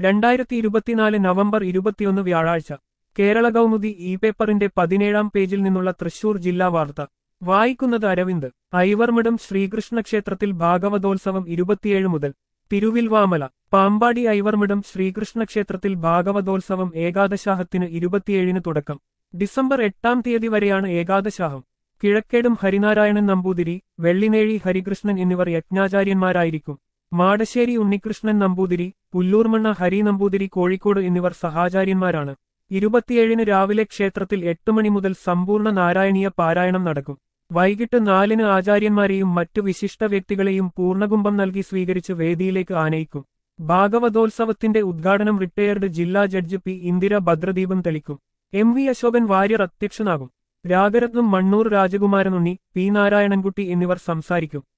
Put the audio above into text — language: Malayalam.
രണ്ടായിരത്തി ഇരുപത്തിനാല് നവംബർ ഇരുപത്തിയൊന്ന് വ്യാഴാഴ്ച കേരള കൗമുദി ഇ പേപ്പറിന്റെ പതിനേഴാം പേജിൽ നിന്നുള്ള തൃശൂർ ജില്ലാ വാർത്ത വായിക്കുന്നത് അരവിന്ദ് ഐവർമിടം ശ്രീകൃഷ്ണ ക്ഷേത്രത്തിൽ ഭാഗവതോത്സവം ഇരുപത്തിയേഴ് മുതൽ തിരുവിൽവാമല പാമ്പാടി ഐവർമിടം ശ്രീകൃഷ്ണ ക്ഷേത്രത്തിൽ ഭാഗവതോത്സവം ഏകാദശാഹത്തിന് ഇരുപത്തിയേഴിന് തുടക്കം ഡിസംബർ എട്ടാം തീയതി വരെയാണ് ഏകാദശാഹം കിഴക്കേടും ഹരിനാരായണൻ നമ്പൂതിരി വെള്ളിനേഴി ഹരികൃഷ്ണൻ എന്നിവർ യജ്ഞാചാര്യന്മാരായിരിക്കും മാടശ്ശേരി ഉണ്ണികൃഷ്ണൻ നമ്പൂതിരി പുല്ലൂർമണ്ണ ഹരി നമ്പൂതിരി കോഴിക്കോട് എന്നിവർ സഹാചാര്യന്മാരാണ് ഇരുപത്തിയേഴിന് രാവിലെ ക്ഷേത്രത്തിൽ എട്ട് മണി മുതൽ സമ്പൂർണ്ണ നാരായണീയ പാരായണം നടക്കും വൈകിട്ട് നാലിന് ആചാര്യന്മാരെയും മറ്റു വിശിഷ്ട വ്യക്തികളെയും പൂർണ്ണകുംഭം നൽകി സ്വീകരിച്ച് വേദിയിലേക്ക് ആനയിക്കും ഭാഗവതോത്സവത്തിന്റെ ഉദ്ഘാടനം റിട്ടയർഡ് ജില്ലാ ജഡ്ജി പി ഇന്ദിര ഭദ്രദീപം തെളിക്കും എം വി അശോകൻ വാര്യർ അധ്യക്ഷനാകും രാഗരത്നം മണ്ണൂർ രാജകുമാരനുണ്ണി പി നാരായണൻകുട്ടി എന്നിവർ സംസാരിക്കും